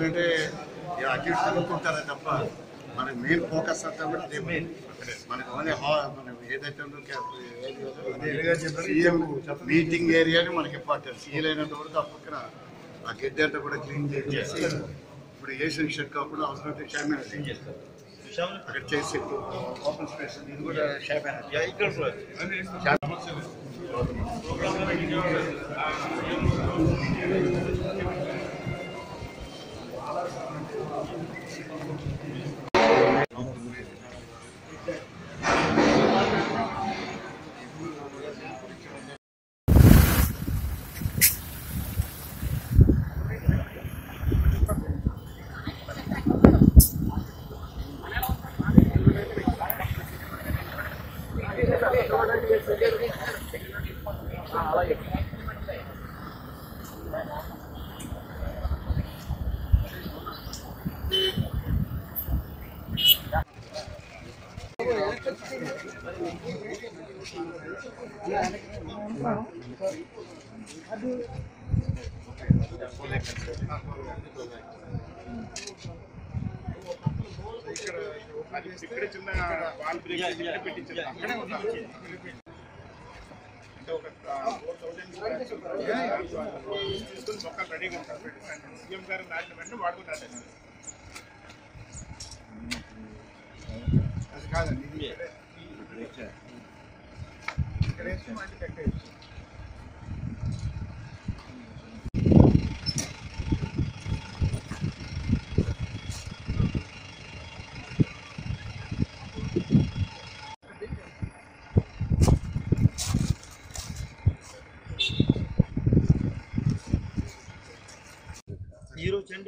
ఎందుకంటే ఇక అటు ఇటు తిరుగుతుంటారే తప్ప మన మెయిన్ ఫోకస్ అంతా కూడా ఇదే మెయిన్ మనకి ఓన్లీ హా- మనం ఏదైతే ఉందో క్యాప్- ఏది అదే సీఎం మీటింగ్ ఏరియాని మనకి ఇంపార్టెంట్ సీఎల్ అయినంత వరకు ఆ పక్కన ఆ గడ్డి అంతా కూడా క్లీన్ చేసి ఇప్పుడు ఏషియన్ షెడ్ కాకుండా అవసరం షామియానా చేయాలి. అక్కడ చేసి ఓపెన్ స్పేస్ ఇది కూడా షామియానా ఇక్కడ ఇక్కడ చిన్న వాల్ బ్రేక్ ఇక్కడ పెట్టించారు అక్కడే ఉన్నారు అంటే ఒక ఫోర్ థౌసండ్ తీసుకుని మొక్కలు రెడీగా ఉంటారు సీఎం గారు నాటిన వెంటనే వాడుకుని నాటారు అది కాదండి ఇది ఇక్కడే. ఇక్కడ వేసి మళ్ళీ కట్టేయచ్చు హీరో చండి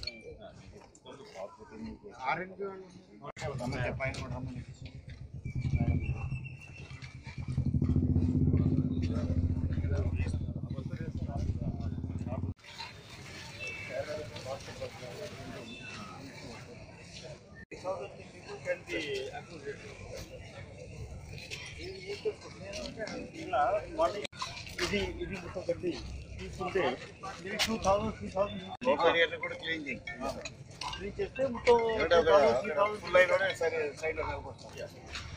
ఆరెంజ్ పైన కూడా రమ్మని ఇది ఇది ఒకటి తీసుకుంటే ఇది two thousand three thousand local area కూడా క్లీన్ చేయి త్రీ చేస్తే మొత్తం ఫుల్ అయిన సరే సైడ్ లో నిలబడతాం